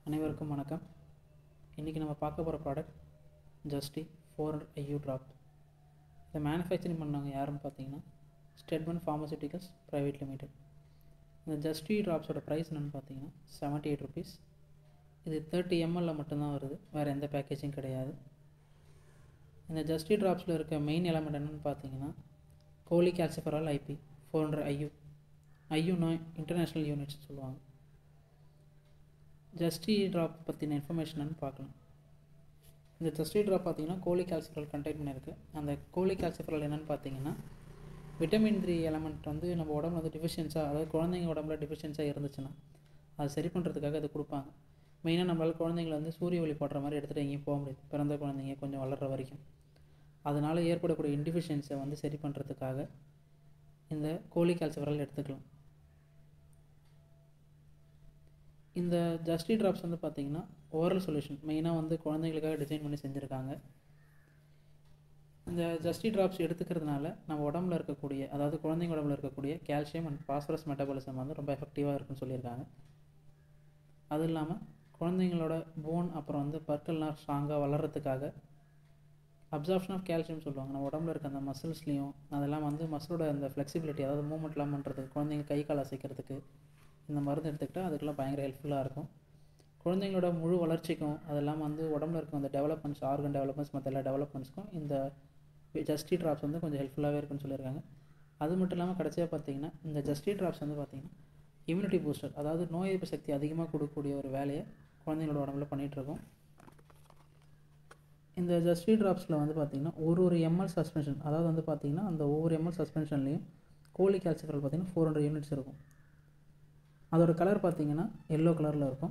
அனைவருக்கும் வணக்கம் இன்றைக்கி நம்ம பார்க்க போகிற ப்ராடக்ட் ஜஸ்டி ஃபோர் ஹண்ட்ரட் ஐயூ ட்ராப் இதை மேனுஃபேக்சரிங் பண்ணவங்க யாருன்னு பார்த்தீங்கன்னா ஸ்டெட்மன் ஃபார்மசூட்டிக்கல்ஸ் ப்ரைவேட் லிமிடெட் இந்த ஜஸ்டி ட்ராப்ஸோட ப்ரைஸ் என்னென்னு பார்த்தீங்கன்னா செவன்ட்டி எயிட் ருபீஸ் இது தேர்ட்டி எம்எல்ல மட்டும்தான் வருது வேறு எந்த பேக்கேஜும் கிடையாது இந்த ஜஸ்டி ட்ராப்ஸில் இருக்க மெயின் எலமெண்ட் என்னென்னு பார்த்தீங்கன்னா cholecalciferol IP four hundred IU ஐயூனா இன்டர்நேஷ்னல் யூனிட்ஸ் சொல்லுவாங்க ஜஸ்டி ட்ராப் பற்றின இன்ஃபர்மேஷன் பார்க்கலாம் இந்த ஜஸ்டி ட்ராப் பார்த்தீங்கன்னா கோலி கால்சிஃபரல் கண்டெயின் பண்ணியிருக்கு அந்த கோலி கால்சிஃபரல் என்னென்னு பார்த்தீங்கன்னா விட்டமின் த்ரீ எலமெண்ட் வந்து நம்ம உடம்புல வந்து டிஃபிஷியன்ஸாக அதாவது குழந்தைங்க உடம்புல டிஃபிஷியன்ஸாக இருந்துச்சுன்னா அது சரி பண்ணுறதுக்காக அது கொடுப்பாங்க மெயினாக நம்மளால் குழந்தைங்கள வந்து சூரிய ஒளி போடுற மாதிரி எடுத்துகிட்டு எங்கேயும் போக முடியாது பிறந்த குழந்தைங்க கொஞ்சம் வளர்கிற வரைக்கும் அதனால் ஏற்படக்கூடிய இன்டிஃபிஷியன்ஸை வந்து சரி பண்ணுறதுக்காக இந்த கோலி கால்சிஃபரல் எடுத்துக்கலாம் இந்த ஜஸ்டி ட்ராப்ஸ் வந்து பார்த்திங்கன்னா ஓரல் சொல்யூஷன் மெயினாக வந்து குழந்தைங்களுக்காக டிசைன் பண்ணி செஞ்சுருக்காங்க இந்த ஜஸ்டி ட்ராப்ஸ் எடுத்துக்கிறதுனால நம்ம உடம்புல இருக்கக்கூடிய அதாவது குழந்தைங்க உடம்புல இருக்கக்கூடிய கால்சியம் அண்ட் பாஸ்பரஸ் மெட்டபாலிசம் வந்து ரொம்ப எஃபெக்டிவாக இருக்குன்னு சொல்லியிருக்காங்க அது இல்லாமல் குழந்தைங்களோட போன் அப்புறம் வந்து பற்கள்லாம் ஸ்ட்ராங்காக வளர்கிறதுக்காக அப்சார்ப்ஷன் ஆஃப் கால்சியம் சொல்லுவாங்க நம்ம உடம்புல இருக்க அந்த மசில்ஸ்லேயும் அதெல்லாம் வந்து மசிலோட அந்த ஃப்ளெக்சிபிலிட்டி அதாவது மூவ்மெண்ட்லாம் பண்ணுறதுக்கு குழந்தைங்க கை கால் அசைக்கிறதுக்கு இந்த மருந்து எடுத்துக்கிட்டால் அதுக்கெல்லாம் பயங்கர ஹெல்ப்ஃபுல்லாக இருக்கும் குழந்தைங்களோட முழு வளர்ச்சிக்கும் அதெல்லாம் வந்து உடம்புல இருக்க அந்த டெவலப்மெண்ட்ஸ் ஆர்கன் டெவலப்மெண்ட்ஸ் மற்ற எல்லா டெவலப்மெண்ட்ஸ்க்கும் இந்த ஜஸ்டி ட்ராப்ஸ் வந்து கொஞ்சம் ஹெல்ப்ஃபுல்லாகவே இருக்குன்னு சொல்லியிருக்காங்க அது மட்டும் இல்லாமல் கடைசியாக பார்த்தீங்கன்னா இந்த ஜஸ்டி ட்ராப்ஸ் வந்து பார்த்திங்கன்னா இம்யூனிட்டி பூஸ்டர் அதாவது நோய் எதிர்ப்பு சக்தி அதிகமாக கொடுக்கக்கூடிய ஒரு வேலையை குழந்தைங்களோட உடம்புல பண்ணிகிட்ருக்கோம் இந்த ஜஸ்டி ட்ராப்ஸில் வந்து பார்த்திங்கன்னா ஒரு ஒரு எம்எல் சஸ்பென்ஷன் அதாவது வந்து பார்த்திங்கன்னா அந்த ஒவ்வொரு எம்எல் சஸ்பென்ஷன்லேயும் கோலி கால்சிஃபரல் பார்த்திங்கன்னா ஃபோர் ஹண்ட்ரட் யூனிட்ஸ் இருக்கும் அதோட கலர் பார்த்திங்கன்னா எல்லோ கலரில் இருக்கும்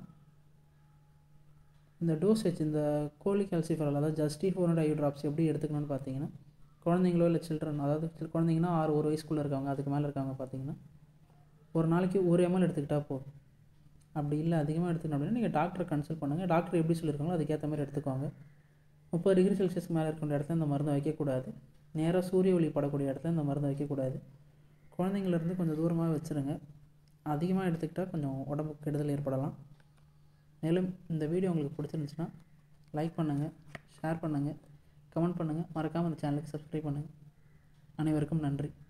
இந்த டோசேஜ் இந்த கோலி கால்சிஃபரல் அதாவது ஜஸ்டி ஃபோர் ஹண்ட்ரட் ஐ ட்ராப்ஸ் எப்படி எடுத்துக்கணும்னு பார்த்தீங்கன்னா குழந்தைங்களோ இல்லை சில்ட்ரன் அதாவது குழந்தைங்கன்னா ஆறு ஒரு வயசுக்குள்ளே இருக்காங்க அதுக்கு மேலே இருக்காங்க பார்த்தீங்கன்னா ஒரு நாளைக்கு ஒரு எம்எல் எடுத்துக்கிட்டால் போதும் அப்படி இல்லை அதிகமாக எடுத்துக்கணும் அப்படின்னா நீங்கள் டாக்டரை கன்சல்ட் பண்ணுங்கள் டாக்டர் எப்படி சொல்லியிருக்காங்களோ அதுக்கேற்ற மாதிரி எடுத்துக்கோங்க முப்பது டிகிரி செல்சியஸ்க்கு மேலே இருக்கிற இடத்துல இந்த மருந்தை வைக்கக்கூடாது நேராக சூரிய ஒளி படக்கூடிய இடத்துல இந்த மருந்தை வைக்கக்கூடாது குழந்தைங்கள்லேருந்து கொஞ்சம் தூரமாக வச்சுருங்க அதிகமாக எடுத்துக்கிட்டால் கொஞ்சம் உடம்புக்கு கெடுதல் ஏற்படலாம் மேலும் இந்த வீடியோ உங்களுக்கு பிடிச்சிருந்துச்சுன்னா லைக் பண்ணுங்கள் ஷேர் பண்ணுங்கள் கமெண்ட் பண்ணுங்கள் மறக்காமல் இந்த சேனலுக்கு சப்ஸ்கிரைப் பண்ணுங்கள் அனைவருக்கும் நன்றி